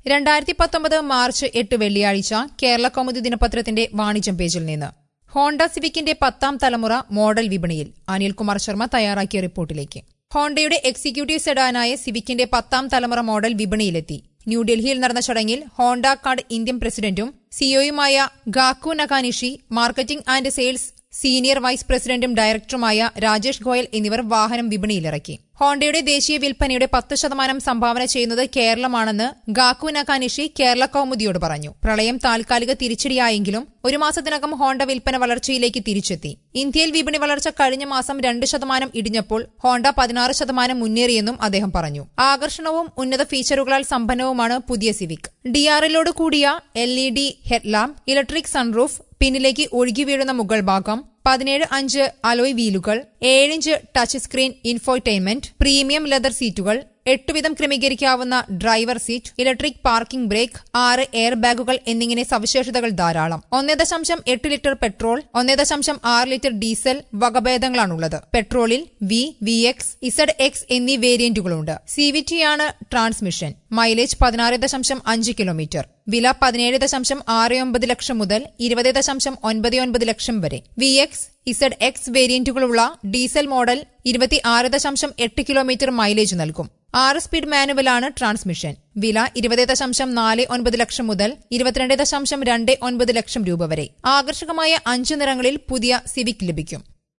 രണ്ടായിരത്തി പത്തൊമ്പത് മാർച്ച് എട്ട് വെള്ളിയാഴ്ച കേരള കൗമുദി ദിനപത്രത്തിന്റെ വാണിജ്യം പേജിൽ നിന്ന് ഹോണ്ട സിവിക്കിന്റെ പത്താം തലമുറ മോഡൽ വിപണിയിൽ അനിൽകുമാർ ശർമ്മ തയ്യാറാക്കിയ റിപ്പോർട്ടിലേക്ക് ഹോണ്ടയുടെ എക്സിക്യൂട്ടീവ് സെഡാനായ സിവിക്കിന്റെ പത്താം തലമുറ മോഡൽ വിപണിയിലെത്തി ന്യൂഡൽഹിയിൽ നടന്ന ചടങ്ങിൽ ഹോണ്ട കാർഡ് ഇന്ത്യൻ പ്രസിഡന്റും സിഒയുമായ Gaku Nakanishi marketing and sales senior vice പ്രസിഡന്റും ഡയറക്ടറുമായ രാജേഷ് ഗോയൽ എന്നിവർ വാഹനം വിപണിയിലിറക്കി ഹോണ്ടയുടെ ദേശീയ വിൽപ്പനയുടെ പത്ത് ശതമാനം സംഭാവന ചെയ്യുന്നത് കേരളമാണെന്ന് ഗാക്കു നക്കാനിഷി കേരള കൌമുദിയോട് പറഞ്ഞു പ്രളയം താൽക്കാലിക തിരിച്ചടിയായെങ്കിലും ഒരു മാസത്തിനകം ഹോണ്ട വിൽപ്പന വളർച്ചയിലേക്ക് തിരിച്ചെത്തി ഇന്ത്യയിൽ വിപണി വളർച്ച കഴിഞ്ഞ മാസം രണ്ട് ശതമാനം ഇടിഞ്ഞപ്പോൾ ഹോണ്ട പതിനാറ് ശതമാനം മുന്നേറിയെന്നും അദ്ദേഹം പറഞ്ഞു ആകർഷണവും ഉന്നത ഫീച്ചറുകളാൽ സമ്പന്നവുമാണ് പുതിയ സിവിക് ഡിആർഎല്ലോട് കൂടിയ L E D headlamp electric sunroof പിന്നിലേക്ക് ഒഴുകി വീഴുന്ന മുകൾ ഭാഗം പതിനേഴ് അഞ്ച് അലോയ് വീലുകൾ ഏഴിഞ്ച് touch screen infotainment premium leather സീറ്റുകൾ എട്ട് വിധം ക്രമീകരിക്കാവുന്ന driver seat electric parking brake ആറ് എയർ ബാഗുകൾ എന്നിങ്ങനെ സവിശേഷതകൾ ധാരാളം ഒന്നേ ദശാംശം എട്ട് ലിറ്റർ പെട്രോൾ ഒന്നേ ദശാംശം ആറ് ലിറ്റർ ഡീസൽ വകഭേദങ്ങളാണുള്ളത് പെട്രോളിൽ V V X Z X എന്നീ വേരിയന്റുകളുണ്ട് സി വി ടി ആണ് ട്രാൻസ്മിഷൻ മൈലേജ് പതിനാറ് ദശാംശം അഞ്ച് കിലോമീറ്റർ വില പതിനേഴ് ദശാംശം ആറ് ഒമ്പത് ലക്ഷം മുതൽ ഇരുപത് ദശാംശം ഒൻപത് ഒൻപത് ലക്ഷം വരെ വി എക്സ് ഇസഡ് എക്സ് വേരിയന്റുകളുള്ള ഡീസൽ മോഡൽ ഇരുപത്തി ആറ് ദശാംശം എട്ട് കിലോമീറ്റർ മൈലേജ് നൽകും ആറ് സ്പീഡ് മാനുവലാണ് ട്രാൻസ്മിഷൻ വില ഇരുപത് ദശാംശം നാല് ഒൻപത് ലക്ഷം മുതൽ ഇരുപത്തിരണ്ട് ദശാംശം രണ്ട് ഒൻപത് ലക്ഷം രൂപ വരെ ആകർഷകമായ അഞ്ച് നിറങ്ങളിൽ പുതിയ സിവിക് ലഭിക്കും